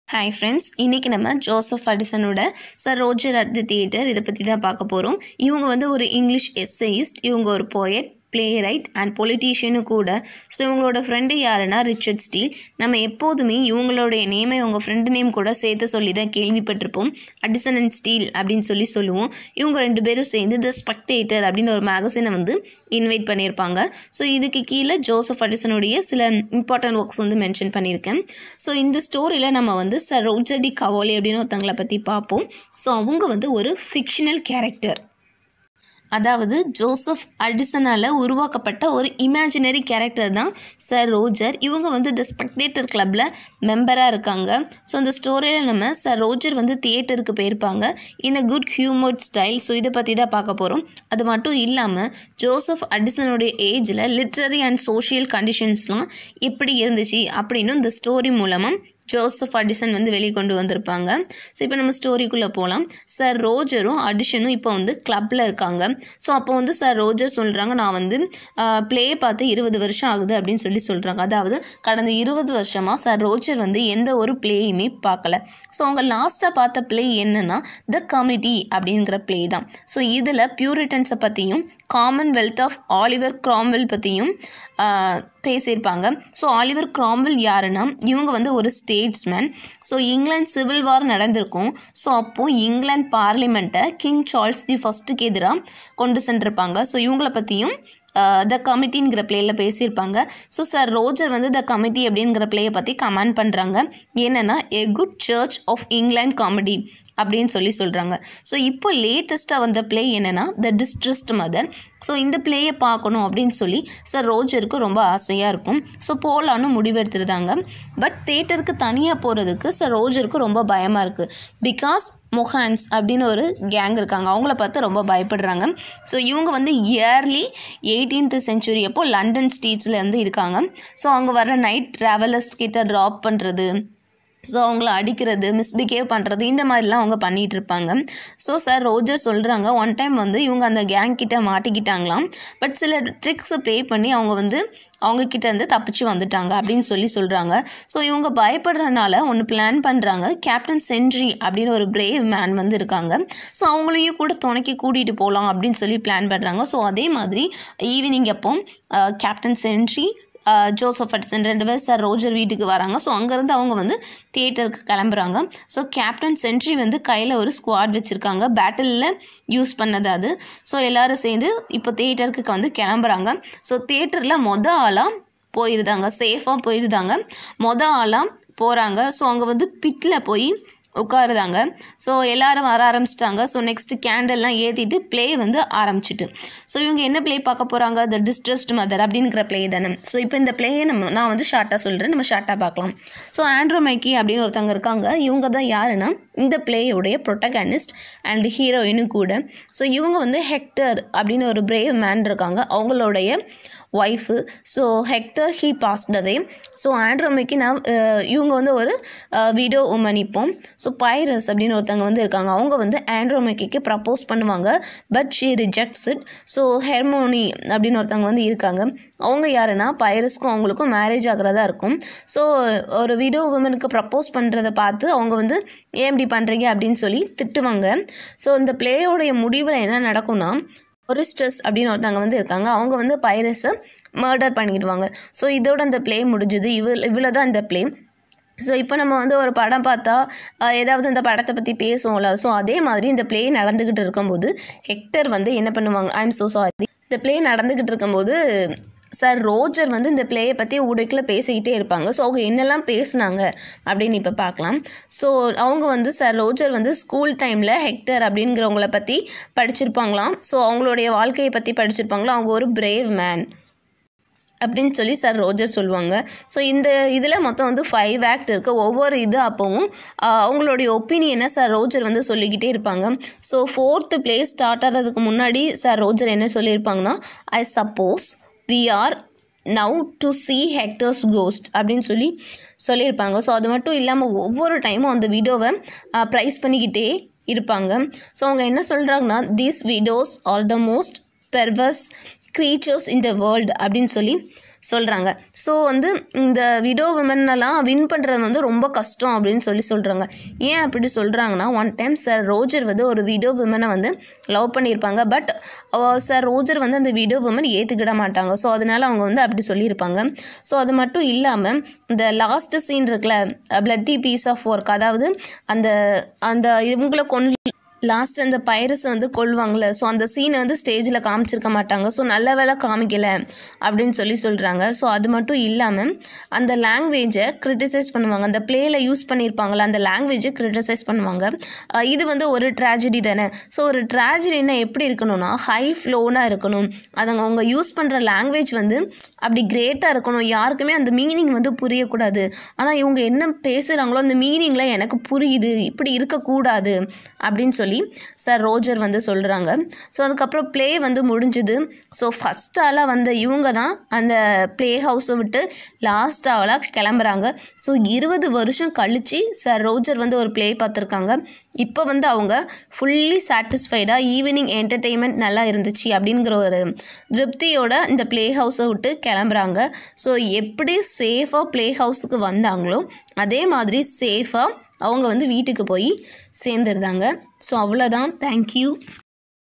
hi friends இன்றைக்கி நம்ம Joseph அடிசனோட sir Roger at the theatre இதை பற்றி தான் பார்க்க போகிறோம் இவங்க வந்து ஒரு இங்கிலீஷ் எஸ்ஐயிஸ்ட் இவங்க ஒரு போயட் பிளே ரைட் அண்ட் பொலிட்டீஷியனும் கூட ஸோ இவங்களோட ஃப்ரெண்டு யாருன்னா ரிச்சர்ட் ஸ்டீல் நம்ம எப்போதுமே இவங்களுடைய நேமை இவங்க ஃப்ரெண்டு நேம் கூட சேர்த்து சொல்லி தான் கேள்விப்பட்டிருப்போம் அடிசன் அண்ட் ஸ்டீல் அப்படின்னு சொல்லி சொல்லுவோம் இவங்க ரெண்டு பேரும் சேர்ந்து த ஸ்பெக்டேட்டர் அப்படின்னு ஒரு மேகசினை வந்து இன்வைட் பண்ணியிருப்பாங்க ஸோ இதுக்கு கீழே ஜோசப் அடிசனுடைய சில இம்பார்ட்டன்ட் ஒர்க்ஸ் வந்து மென்ஷன் பண்ணியிருக்கேன் ஸோ இந்த ஸ்டோரியில் நம்ம வந்து சர் ரோஜடி கவோலி அப்படின்னு ஒருத்தங்களை பற்றி பார்ப்போம் ஸோ அவங்க வந்து ஒரு ஃபிக்ஷனல் கேரக்டர் அதாவது ஜோசப் அடிசனால் உருவாக்கப்பட்ட ஒரு இமேஜினரி கேரக்டர் தான் சார் ரோஜர் இவங்க வந்து த ஸ்பெக்டேட்டர் கிளப்பில் மெம்பராக இருக்காங்க ஸோ இந்த ஸ்டோரியில் நம்ம சார் ரோஜர் வந்து தியேட்டருக்கு போயிருப்பாங்க in a good humour style so இதை பற்றி தான் பார்க்க போகிறோம் அது மட்டும் இல்லாமல் ஜோசப் அடிசனுடைய ஏஜில் லிட்ரரி அண்ட் சோஷியல் கண்டிஷன்ஸ்லாம் எப்படி இருந்துச்சு அப்படின்னு இந்த ஸ்டோரி மூலமாக ஜோசப் அடிசன் வந்து வெளியே கொண்டு வந்திருப்பாங்க ஸோ இப்போ நம்ம ஸ்டோரிக்குள்ளே போகலாம் சார் ரோஜரும் அடிஷனும் இப்போ வந்து கிளப்பில் இருக்காங்க ஸோ அப்போ வந்து சார் ரோஜர் சொல்கிறாங்க நான் வந்து ப்ளே பார்த்து இருபது வருஷம் ஆகுது அப்படின்னு சொல்லி சொல்கிறாங்க அதாவது கடந்த இருபது வருஷமாக சார் ரோஜர் வந்து எந்த ஒரு ப்ளேயுமே பார்க்கல ஸோ அவங்க லாஸ்ட்டாக பார்த்த ப்ளே என்னென்னா த கமிட்டி அப்படிங்கிற ப்ளே தான் ஸோ இதில் பியூரிட்டன்ஸை பற்றியும் காமன்வெல்த் ஆஃப் ஆலிவர் கிராம்வெல் பற்றியும் பேசியிருப்பாங்க ஸோ ஆலிவர் கிராம்வெல் யாருன்னா இவங்க வந்து ஒரு statesman so England civil war நடந்திருக்கும் ஸோ அப்போது இங்கிலாந்து பார்லிமெண்ட்டை கிங் சார்ல்ஸ் தி ஃபஸ்ட்டுக்கு எதிராக கொண்டு சென்றிருப்பாங்க ஸோ இவங்கள பற்றியும் த கமிட்டிங்கிற பிளேயில் பேசியிருப்பாங்க ஸோ சார் ரோஜர் வந்து த கமிட்டி அப்படிங்கிற பிளேயை பற்றி கமெண்ட் பண்ணுறாங்க என்னென்னா a good church of England comedy அப்படின்னு சொல்லி சொல்கிறாங்க ஸோ இப்போ லேட்டஸ்ட்டாக வந்த ப்ளே என்னென்னா த டிஸ்ட்ரஸ்ட் மதர் ஸோ இந்த ப்ளேயை பார்க்கணும் அப்படின்னு சொல்லி சார் ரோஜருக்கு ரொம்ப ஆசையாக இருக்கும் ஸோ போகலான்னு முடிவெடுத்துருந்தாங்க பட் தேட்டருக்கு தனியாக போகிறதுக்கு சார் ரோஜருக்கு ரொம்ப பயமாக இருக்குது பிகாஸ் மொஹான்ஸ் அப்படின்னு ஒரு கேங் இருக்காங்க அவங்கள பார்த்து ரொம்ப பயப்படுறாங்க ஸோ இவங்க வந்து இயர்லி எயிட்டீன்த் செஞ்சுரி அப்போ லண்டன் ஸ்ட்ரீட்ஸ்லேருந்து இருக்காங்க ஸோ அங்கே வர நைட் ட்ராவலர்ஸ் கிட்ட ட்ராப் பண்ணுறது ஸோ அவங்கள அடிக்கிறது மிஸ்பிஹேவ் பண்ணுறது இந்த மாதிரிலாம் அவங்க பண்ணிகிட்டு இருப்பாங்க ஸோ சார் ரோஜர் சொல்கிறாங்க ஒன் டைம் வந்து இவங்க அந்த கேங் கிட்ட மாட்டிக்கிட்டாங்களாம் பட் சில ட்ரிக்ஸை ப்ளே பண்ணி அவங்க வந்து அவங்க கிட்ட இருந்து தப்பிச்சு வந்துட்டாங்க அப்படின்னு சொல்லி சொல்கிறாங்க ஸோ இவங்க பயப்படுறதுனால ஒன்று பிளான் பண்ணுறாங்க கேப்டன் சென்ட்ரி அப்படின்னு ஒரு பிரேவ் மேன் வந்து இருக்காங்க ஸோ அவங்களையும் கூட துணைக்கி கூட்டிகிட்டு போகலாம் அப்படின்னு சொல்லி பிளான் பண்ணுறாங்க ஸோ அதே மாதிரி ஈவினிங் அப்போ கேப்டன் சென்ட்ரி ஜோசப் அட்சன் ரெண்டு பேர் சார் ரோஜர் வீட்டுக்கு வராங்க ஸோ அங்கேருந்து அவங்க வந்து தியேட்டருக்கு கிளம்புறாங்க ஸோ கேப்டன் சென்ட்ரி வந்து கையில் ஒரு ஸ்குவாட் வச்சுருக்காங்க பேட்டிலில் யூஸ் பண்ணது அது ஸோ எல்லோரும் சேர்ந்து இப்போ தியேட்டருக்கு வந்து கிளம்புறாங்க ஸோ தியேட்டரில் மொதல் ஆளாக போயிருந்தாங்க சேஃபாக போயிருந்தாங்க மொதல் ஆளாக போகிறாங்க ஸோ அங்கே வந்து பிட்டில் போய் உட்காருதாங்க ஸோ எல்லோரும் வர ஆரம்பிச்சிட்டாங்க ஸோ நெக்ஸ்ட்டு கேண்டல்லாம் ஏற்றிட்டு ப்ளே வந்து ஆரம்பிச்சிட்டு ஸோ இவங்க என்ன ப்ளே பார்க்க போகிறாங்க த டிஸ்ட்ரஸ்ட் மதர் அப்படிங்கிற ப்ளே தானே ஸோ இப்போ இந்த ப்ளேயை நம்ம நான் வந்து ஷார்ட்டாக சொல்கிறேன் நம்ம ஷார்ட்டாக பார்க்கலாம் ஸோ ஆண்ட்ரோ மைக்கி அப்படின்னு ஒருத்தவங்க இருக்காங்க இவங்க தான் யாருன்னா இந்த பிளேயோடைய ப்ரொட்டகனிஸ்ட் அண்ட் ஹீரோயினும் கூட ஸோ இவங்க வந்து ஹெக்டர் அப்படின்னு ஒரு பிரேவ் மேன் இருக்காங்க அவங்களுடைய wife so Hector he passed away so ஆண்ட்ரோமைக்கு நான் இவங்க வந்து ஒரு வீடியோ உமன் இப்போம் ஸோ பைரஸ் அப்படின்னு ஒருத்தவங்க வந்து இருக்காங்க அவங்க வந்து ஆண்ட்ரோமைக்கு ப்ரப்போஸ் பண்ணுவாங்க but she rejects it so Hermione அப்படின்னு ஒருத்தவங்க வந்து இருக்காங்க அவங்க யாருன்னா பைரஸ்க்கும் அவங்களுக்கும் மேரேஜ் ஆகிறதா இருக்கும் ஸோ ஒரு வீடியோ உமனுக்கு ப்ரப்போஸ் பண்ணுறதை பார்த்து அவங்க வந்து ஏன் இப்படி பண்ணுறீங்க அப்படின்னு சொல்லி திட்டுவாங்க ஸோ இந்த பிளேயோடைய முடிவில் என்ன நடக்கும்னா ஒரிஸ்டஸ் அப்படின்னு ஒருத்தவங்க வந்து இருக்காங்க அவங்க வந்து பைரஸை மர்டர் பண்ணிடுவாங்க ஸோ இதோட அந்த ப்ளே முடிஞ்சுது இவ்வளோ இவ்வளோ தான் இந்த ப்ளே ஸோ இப்போ நம்ம வந்து ஒரு படம் பார்த்தா ஏதாவது இந்த படத்தை பற்றி பேசுவோம்ல ஸோ அதே மாதிரி இந்த ப்ளே நடந்துக்கிட்டு இருக்கும்போது ஹெக்டர் வந்து என்ன பண்ணுவாங்க ஐ எம் ஸோ சாரி இந்த ப்ளே நடந்துக்கிட்டு இருக்கும்போது சார் ரோஜர் வந்து இந்த பிளேயை பற்றி ஊடகில் பேசிக்கிட்டே இருப்பாங்க ஸோ அவங்க என்னெல்லாம் பேசுனாங்க அப்படின்னு இப்போ பார்க்கலாம் ஸோ அவங்க வந்து சார் ரோஜர் வந்து ஸ்கூல் டைமில் ஹெக்டர் அப்படிங்கிறவங்கள பற்றி படிச்சிருப்பாங்களாம் ஸோ அவங்களுடைய வாழ்க்கையை பற்றி படிச்சிருப்பாங்களாம் அவங்க ஒரு பிரேவ் மேன் அப்படின்னு சொல்லி சார் ரோஜர் சொல்லுவாங்க ஸோ இந்த இதில் மொத்தம் வந்து ஃபைவ் ஆக்ட் இருக்குது ஒவ்வொரு இது அப்போவும் அவங்களுடைய ஒப்பீனியனை சார் ரோஜர் வந்து சொல்லிக்கிட்டே இருப்பாங்க ஸோ ஃபோர்த்து பிளேஸ் ஸ்டார்ட் ஆகிறதுக்கு முன்னாடி சார் ரோஜர் என்ன சொல்லியிருப்பாங்கன்னா I suppose we are now to see Hector's ghost அப்படின்னு சொல்லி சொல்லியிருப்பாங்க ஸோ அது மட்டும் இல்லாமல் ஒவ்வொரு டைமும் அந்த வீடியோவை ப்ரைஸ் பண்ணிக்கிட்டே இருப்பாங்க ஸோ அவங்க என்ன சொல்கிறாங்கன்னா these widows are the most perverse creatures in the world அப்படின்னு சொல்லி சொல்கிறாங்க ஸோ வந்து இந்த விடோ விமன்லாம் வின் பண்ணுறது வந்து ரொம்ப கஷ்டம் அப்படின்னு சொல்லி சொல்கிறாங்க ஏன் அப்படி சொல்கிறாங்கன்னா ஒன் டைம் சார் ரோஜர் வந்து ஒரு விடோ விமனை வந்து லவ் பண்ணியிருப்பாங்க பட் சார் ரோஜர் வந்து அந்த விடோ விமன் ஏற்றுக்கிட மாட்டாங்க ஸோ அதனால் அவங்க வந்து அப்படி சொல்லியிருப்பாங்க ஸோ அது மட்டும் இல்லாமல் இந்த லாஸ்ட் சீன் இருக்குல்ல பிளட்டி பீஸ் ஆஃப் ஒர்க் அதாவது அந்த அந்த இவங்கள கொண்டு லாஸ்ட் அந்த பைரஸ் வந்து கொள்வாங்கள்ல ஸோ அந்த சீனை வந்து ஸ்டேஜில் காமிச்சிருக்க மாட்டாங்க ஸோ நல்ல வேலை காமிக்கல அப்படின்னு சொல்லி சொல்கிறாங்க ஸோ அது மட்டும் இல்லாமல் அந்த லாங்குவேஜை கிரிட்டிசைஸ் பண்ணுவாங்க அந்த ப்ளேயில் யூஸ் பண்ணியிருப்பாங்களா அந்த லாங்குவேஜை கிரிட்டிசைஸ் பண்ணுவாங்க அஹ் இது வந்து ஒரு ட்ராஜடி தானே ஸோ ஒரு ட்ராஜடினா எப்படி இருக்கணும்னா ஹை ஃப்ளோனாக இருக்கணும் அதுங்க அவங்க யூஸ் பண்ணுற லாங்குவேஜ் வந்து அப்படி கிரேட்டாக இருக்கணும் யாருக்குமே அந்த மீனிங் வந்து புரியக்கூடாது ஆனால் இவங்க என்ன பேசுகிறாங்களோ அந்த மீனிங்கில் எனக்கு புரியுது இப்படி இருக்கக்கூடாது அப்படின்னு சொல்லி சார் ரோஜர் வந்து சொல்கிறாங்க ஸோ அதுக்கப்புறம் ப்ளே வந்து முடிஞ்சுது ஸோ ஃபஸ்ட் ஆளாக வந்த இவங்க தான் அந்த ப்ளே ஹவுஸை விட்டு லாஸ்ட் ஆளாக கிளம்புறாங்க ஸோ இருபது வருஷம் கழித்து சார் ரோஜர் வந்து ஒரு ப்ளே பார்த்துருக்காங்க இப்போ வந்து அவங்க ஃபுல்லி சாட்டிஸ்ஃபைடாக ஈவினிங் என்டர்டெயின்மெண்ட் நல்லா இருந்துச்சு அப்படிங்கிற ஒரு திருப்தியோட இந்த ப்ளே ஹவுஸை விட்டு கிளம்புறாங்க ஸோ எப்படி சேஃபாக ப்ளே ஹவுஸுக்கு வந்தாங்களோ அதே மாதிரி சேஃபாக அவங்க வந்து வீட்டுக்கு போய் சேர்ந்துருந்தாங்க ஸோ அவ்வளோதான் தேங்க்யூ